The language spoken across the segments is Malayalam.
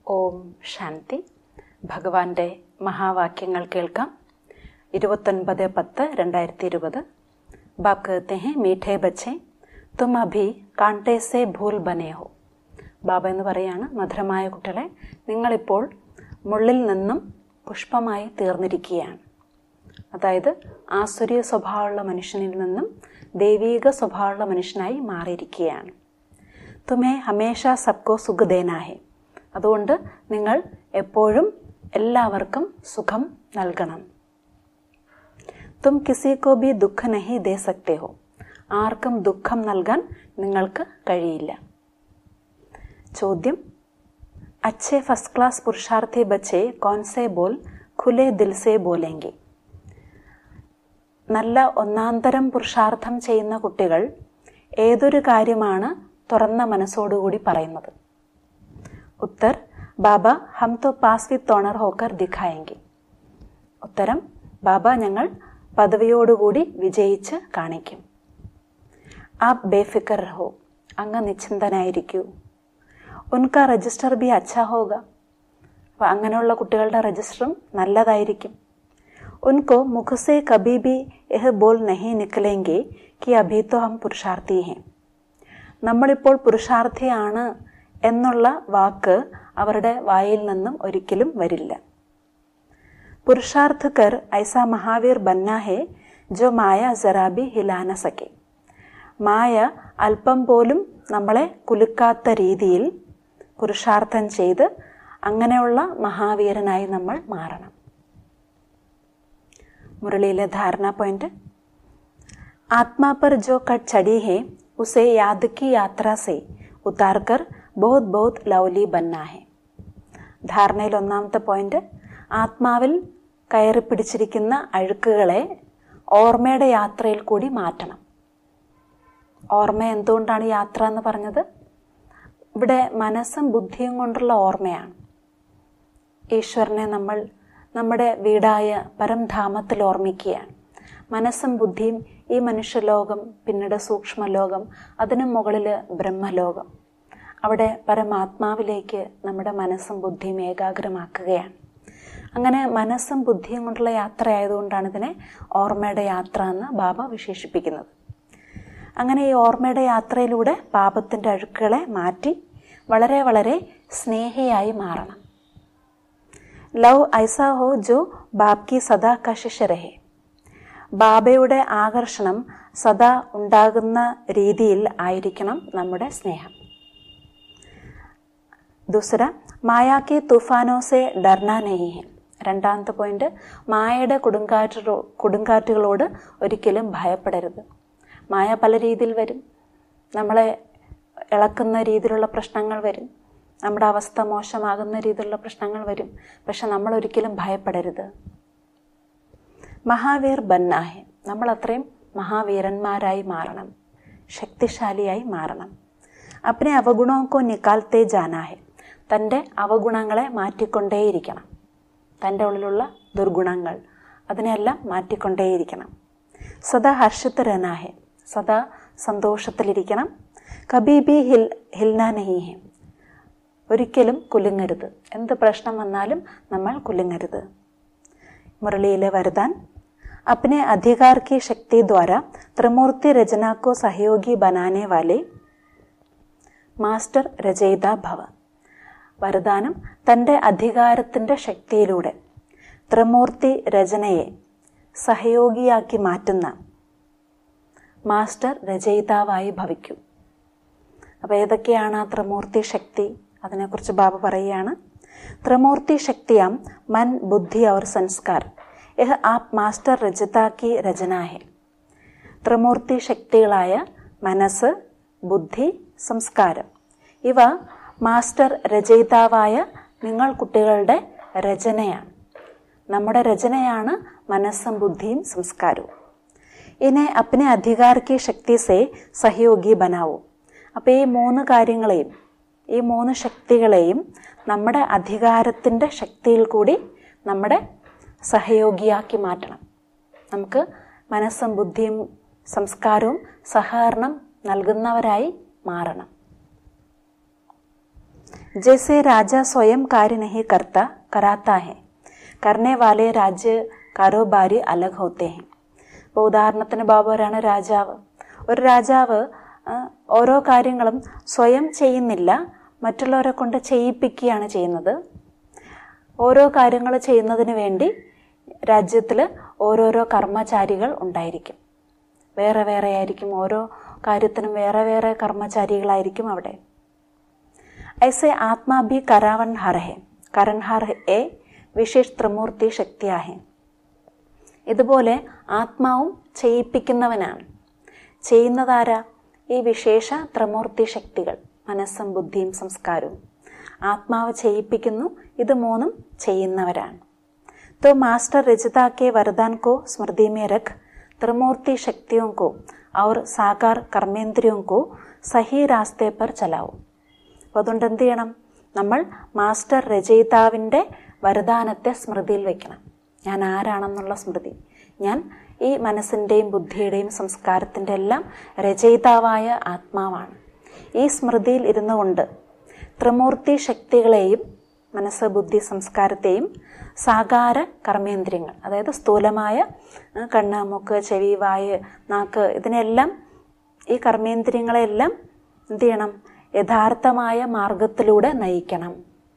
ഓം ശാന്തി ഭഗവാന്റെ മഹാവാക്യങ്ങൾ കേൾക്കാം ഇരുപത്തൊൻപത് പത്ത് രണ്ടായിരത്തി ഇരുപത് ബാപ് कहते हैं മീഠേ ബച്ചെ തും അഭി കാണ്ടെ സെ ഭൂൽ ബനേ ഹോ ബാബ എന്ന് പറയാണ് മധുരമായ കുട്ടികളെ നിങ്ങളിപ്പോൾ മുള്ളിൽ നിന്നും പുഷ്പമായി തീർന്നിരിക്കുകയാണ് അതായത് ആസുരീയ സ്വഭാവമുള്ള മനുഷ്യനിൽ നിന്നും ദൈവീക സ്വഭാവമുള്ള മനുഷ്യനായി മാറിയിരിക്കുകയാണ് തുമേ ഹമേഷ സബ്കോ സുഖദേനാഹെ അതുകൊണ്ട് നിങ്ങൾ എപ്പോഴും എല്ലാവർക്കും സുഖം നൽകണം തും കിസിക്കോ ബി ദുഃഖ നഹി ദേ സക്തേ ഹോ ആർക്കും ദുഃഖം നൽകാൻ നിങ്ങൾക്ക് കഴിയില്ല ചോദ്യം അച്ഛേ ഫസ്റ്റ് ക്ലാസ് പുരുഷാർത്ഥി ബച്ചെ കോൺസെ ബോൽ ഖുലെ ദിൽ സെ ബോലെങ്കി നല്ല ഒന്നാന്തരം പുരുഷാർത്ഥം ചെയ്യുന്ന കുട്ടികൾ ഏതൊരു കാര്യമാണ് തുറന്ന മനസ്സോടുകൂടി പറയുന്നത് ഉത്തർ ബാബ ഹം തോ പാസ് വിത്ത് ഓണർ ഹോക്കർ ദിഖായെങ്കിൽ ഉത്തരം ബാബ ഞങ്ങൾ പദവിയോടുകൂടി വിജയിച്ച് കാണിക്കും ആ ബേഫിക്കർ ഹോ അങ്ങ് നിശ്ചിന്തനായിരിക്കൂ ഉൻക രജിസ്റ്റർ ബി അച്ഛാ ഹോക അപ്പം അങ്ങനെയുള്ള കുട്ടികളുടെ രജിസ്റ്ററും നല്ലതായിരിക്കും ഉनको मुख से कभी भी यह बोल नहीं निकलेंगे कि अभी तो हम പുരുഷാർത്ഥി हैं നമ്മളിപ്പോൾ പുരുഷാർത്ഥിയാണ് എന്നുള്ള വാക്ക് അവരുടെ വായിൽ നിന്നും ഒരിക്കലും വരില്ല പുരുഷാർത്ഥ കർ ഐസ മഹാവീർ ബന്ന ഹെ ജോ മായ ജറാബി ഹിലാന സക്കെ മായ അല്പം പോലും നമ്മളെ കുലുക്കാത്ത രീതിയിൽ പുരുഷാർത്ഥം ചെയ്ത് അങ്ങനെയുള്ള മഹാവീരനായി നമ്മൾ മാറണം മുരളിയിലെ ധാരണ പോയിന്റ് आत्मा पर जो कट चढ़ी है उसे याद की यात्रा से उतार कर बहुत बहुत ലവ്ലി ബന്ന ഹെ ധാരണയിൽ ഒന്നാമത്തെ പോയിന്റ് ആത്മാവിൽ കയറി പിടിച്ചിരിക്കുന്ന അഴുക്കുകളെ ഓർമ്മയുടെ യാത്രയിൽ കൂടി മാറ്റണം ഓർമ്മ എന്തുകൊണ്ടാണ് യാത്ര എന്ന് പറഞ്ഞത് ഇവിടെ മനസ്സും ബുദ്ധിയും കൊണ്ടുള്ള ഓർമ്മയാണ് ഈശ്വരനെ നമ്മൾ നമ്മുടെ വീടായ പരംധാമത്തിൽ ഓർമ്മിക്കുകയാണ് മനസ്സും ബുദ്ധിയും ഈ മനുഷ്യലോകം പിന്നീട് സൂക്ഷ്മലോകം അതിനു മുകളിൽ ബ്രഹ്മലോകം അവിടെ പരമാത്മാവിലേക്ക് നമ്മുടെ മനസ്സും ബുദ്ധിയും ഏകാഗ്രമാക്കുകയാണ് അങ്ങനെ മനസ്സും ബുദ്ധിയും കൊണ്ടുള്ള യാത്ര ആയതുകൊണ്ടാണ് ഇതിനെ ഓർമ്മയുടെ യാത്ര എന്ന് ബാബ വിശേഷിപ്പിക്കുന്നത് അങ്ങനെ ഈ ഓർമ്മയുടെ യാത്രയിലൂടെ പാപത്തിൻ്റെ അഴുക്കുകളെ മാറ്റി വളരെ വളരെ സ്നേഹിയായി മാറണം ലവ് ഐസ ഹോ ജോ ബാബ് കി സദാ കശിഷ രഹേ ബാബയുടെ ആകർഷണം സദാ ഉണ്ടാകുന്ന രീതിയിൽ ആയിരിക്കണം നമ്മുടെ സ്നേഹം ദൂസര മായാക്കി തുഫാനോ സെ ഡർന നെഹി രണ്ടാമത്തെ പോയിന്റ് മായയുടെ കൊടുങ്കാറ്റോ കൊടുങ്കാറ്റുകളോട് ഒരിക്കലും ഭയപ്പെടരുത് മായ പല രീതിയിൽ വരും നമ്മളെ ഇളക്കുന്ന രീതിയിലുള്ള പ്രശ്നങ്ങൾ വരും നമ്മുടെ അവസ്ഥ മോശമാകുന്ന രീതിയിലുള്ള പ്രശ്നങ്ങൾ വരും പക്ഷെ നമ്മൾ ഒരിക്കലും ഭയപ്പെടരുത് മഹാവീർ ബന്നാഹെ നമ്മൾ അത്രയും മഹാവീരന്മാരായി മാറണം ശക്തിശാലിയായി മാറണം അപ്പനെ അവഗുണോക്കോ നിക്കാലത്തെ ജാനാഹെ തൻ്റെ അവഗുണങ്ങളെ മാറ്റിക്കൊണ്ടേയിരിക്കണം തൻ്റെ ഉള്ളിലുള്ള ദുർഗുണങ്ങൾ അതിനെല്ലാം മാറ്റിക്കൊണ്ടേയിരിക്കണം സദാ ഹർഷിത്തരനാഹെ സദാ സന്തോഷത്തിലിരിക്കണം കബി ബി ഹിൽ ഹിൽന നഹിഹെ ഒരിക്കലും കുലുങ്ങരുത് എന്ത് പ്രശ്നം വന്നാലും നമ്മൾ കുലുങ്ങരുത് മുരളിയിലെ വരദാൻ अपने अधिकार की शक्ति द्वारा त्रिमूर्ति रचना को सहयोगी बनाने वाले മാസ്റ്റർ രചയിത ഭവ വരദാനം തൻ്റെ അധികാരത്തിൻ്റെ ശക്തിയിലൂടെ ത്രിമൂർത്തി രചനയെ സഹയോഗിയാക്കി മാറ്റുന്ന മാസ്റ്റർ രചയിതാവായി ഭവിക്കൂ അപ്പോൾ ഏതൊക്കെയാണ് ആ ത്രിമൂർത്തി ശക്തി അതിനെക്കുറിച്ച് ബാബ പറയുകയാണ് ത്രിമൂർത്തി ശക്തിയാം മൻ ബുദ്ധി അവർ സംസ്കാർ യഹ് ആപ് മാസ്റ്റർ രചിതാക്കി രചന ഹെ ത്രിമൂർത്തി ശക്തികളായ മനസ്സ് ബുദ്ധി സംസ്കാരം ഇവ മാസ്റ്റർ രചയിതാവായ നിങ്ങൾ കുട്ടികളുടെ രചനയാണ് നമ്മുടെ രചനയാണ് മനസ്സും ബുദ്ധിയും സംസ്കാരവും ഇനെ അപ്പനെ അധികാരക്ക് ശക്തി സേ സഹയോഗി ബനാവൂ അപ്പോൾ ഈ മൂന്ന് കാര്യങ്ങളെയും ഈ മൂന്ന് ശക്തികളെയും നമ്മുടെ അധികാരത്തിൻ്റെ ശക്തിയിൽ കൂടി നമ്മുടെ സഹയോഗിയാക്കി മാറ്റണം നമുക്ക് മനസ്സും ബുദ്ധിയും സംസ്കാരവും സഹകരണം നൽകുന്നവരായി മാറണം जैसे राजा स्वयं कार्य नहीं करता कराता है करने वाले राज्य कारोबारी अलग होते हैं ഇപ്പോൾ ഉദാഹരണത്തിന് ബാബു പറയാണ് രാജാവ് ഒരു രാജാവ് ആ, ഓരോ കാര്യങ്ങളും സ്വയം ചെയ്യുന്നില്ല മറ്റുള്ളവരെ കൊണ്ട് ചെയ്യിപ്പിക്കുകയാണ് ചെയ്യുന്നത് ഓരോ കാര്യങ്ങൾ ചെയ്യുന്നതിന് വേണ്ടി രാജ്യത്തിൽ ഓരോരോ കർമ്മചാരികൾ ഉണ്ടായിരിക്കും വേറെ വേറെ ആയിരിക്കും ഓരോ കാര്യത്തിനും വേറെ വേറെ കർമ്മചാരികളായിരിക്കും അവിടെ ऐसे आत्मा भी करावनहार है കരൺഹാർ എ വിശേഷ് ത്രിമൂർത്തി ശക്തിയാഹെ ഇതുപോലെ ആത്മാവും ചെയ്യിപ്പിക്കുന്നവനാണ് ചെയ്യുന്നതാരാ ഈ വിശേഷ ത്രിമൂർത്തി ശക്തികൾ മനസ്സും ബുദ്ധിയും സംസ്കാരവും ആത്മാവ് ചെയ്യിപ്പിക്കുന്നു ഇത് മൂന്നും ചെയ്യുന്നവരാണ് तो मास्टर रजता के वरदान को स्मृति में रख त्रिमूर्ति शक्तियों को और साकार कर्मेंद्रियों को സഹി രാസ്തേ പർ ചലാവും അപ്പോൾ അതുകൊണ്ട് എന്ത് ചെയ്യണം നമ്മൾ മാസ്റ്റർ രചയിതാവിൻ്റെ വരദാനത്തെ സ്മൃതിയിൽ വെക്കണം ഞാൻ ആരാണെന്നുള്ള സ്മൃതി ഞാൻ ഈ മനസ്സിൻ്റെയും ബുദ്ധിയുടെയും സംസ്കാരത്തിൻ്റെ എല്ലാം രചയിതാവായ ആത്മാവാണ് ഈ സ്മൃതിയിൽ ഇരുന്നു കൊണ്ട് ത്രിമൂർത്തി ശക്തികളെയും മനസ്സ് ബുദ്ധി സംസ്കാരത്തെയും സാകാര കർമ്മേന്ദ്രിയങ്ങൾ അതായത് സ്ഥൂലമായ ആ, കണ്ണ് മൂക്ക് ചെവി വായ് നാക്ക് ഇതിനെല്ലാം ഈ കർമ്മേന്ദ്രിയങ്ങളെല്ലാം എന്ത് ചെയ്യണം യഥാർത്ഥമായ മാർഗത്തിലൂടെ നയിക്കണം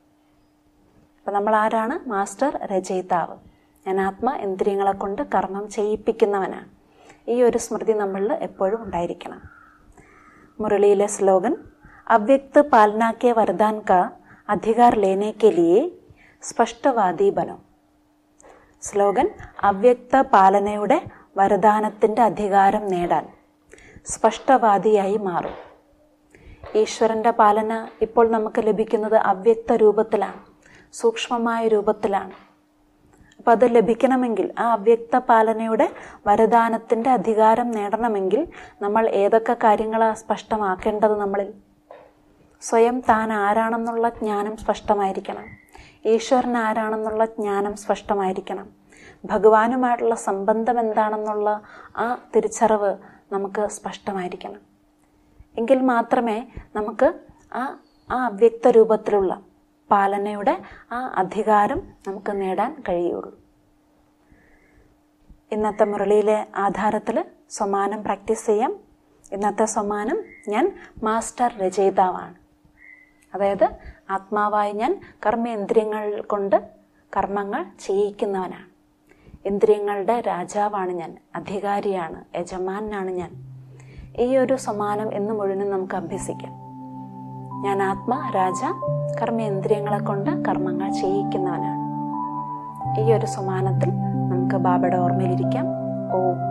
അപ്പം നമ്മൾ ആരാണ് മാസ്റ്റർ രചയിതാവ് ഞാൻ ആത്മ ഇന്ദ്രിയങ്ങളെ കൊണ്ട് കർമ്മം ചെയ്യിപ്പിക്കുന്നവനാണ് ഈ ഒരു സ്മൃതി നമ്മളിൽ എപ്പോഴും ഉണ്ടായിരിക്കണം मुरलीले स्लोगन अव्यक्त पालना के वरदान का अधिकार लेने के लिए സ്പഷ്ടവാദി ബനോ സ്ലോഗൻ അവ്യക്ത പാലനയുടെ വരദാനത്തിൻ്റെ അധികാരം നേടാൻ സ്പഷ്ടവാദിയായി മാറും ഈശ്വരൻ്റെ പാലന ഇപ്പോൾ നമുക്ക് ലഭിക്കുന്നത് അവ്യക്ത രൂപത്തിലാണ് സൂക്ഷ്മമായ രൂപത്തിലാണ് അപ്പം അത് ലഭിക്കണമെങ്കിൽ ആ അവ്യക്ത പാലനയുടെ വരദാനത്തിൻ്റെ അധികാരം നേടണമെങ്കിൽ നമ്മൾ ഏതൊക്കെ കാര്യങ്ങളാണ് സ്പഷ്ടമാക്കേണ്ടത് നമ്മളിൽ സ്വയം താൻ ആരാണെന്നുള്ള ജ്ഞാനം സ്പഷ്ടമായിരിക്കണം ഈശ്വരൻ ആരാണെന്നുള്ള ജ്ഞാനം സ്പഷ്ടമായിരിക്കണം ഭഗവാനുമായിട്ടുള്ള സംബന്ധം എന്താണെന്നുള്ള ആ തിരിച്ചറിവ് നമുക്ക് സ്പഷ്ടമായിരിക്കണം എങ്കിൽ മാത്രമേ നമുക്ക് ആ ആ അവ്യക്ത രൂപത്തിലുള്ള പാലനയുടെ ആ അധികാരം നമുക്ക് നേടാൻ കഴിയുള്ളൂ ഇന്നത്തെ മുരളിയിലെ ആധാരത്തിൽ സമാനം പ്രാക്ടീസ് ചെയ്യാം ഇന്നത്തെ സമാനം ഞാൻ മാസ്റ്റർ രചയിതാവാണ് അതായത് ആത്മാവായി ഞാൻ കർമ്മേന്ദ്രിയങ്ങൾ കൊണ്ട് കർമ്മങ്ങൾ ചെയ്യിക്കുന്നവനാണ് ഇന്ദ്രിയങ്ങളുടെ രാജാവാണ് ഞാൻ അധികാരിയാണ് യജമാനാണ് ഞാൻ ഈ ഒരു സമാനം എന്ന് മുഴുവനും നമുക്ക് അഭ്യസിക്കാം ഞാൻ ആത്മ രാജ കർമ്മേന്ദ്രിയങ്ങളെ കൊണ്ട് കർമ്മങ്ങൾ ചെയ്യിക്കുന്നവനാണ് ഈ ഒരു സമാനത്തിൽ നമുക്ക് ബാബയുടെ ഓർമ്മയിലിരിക്കാം ഓം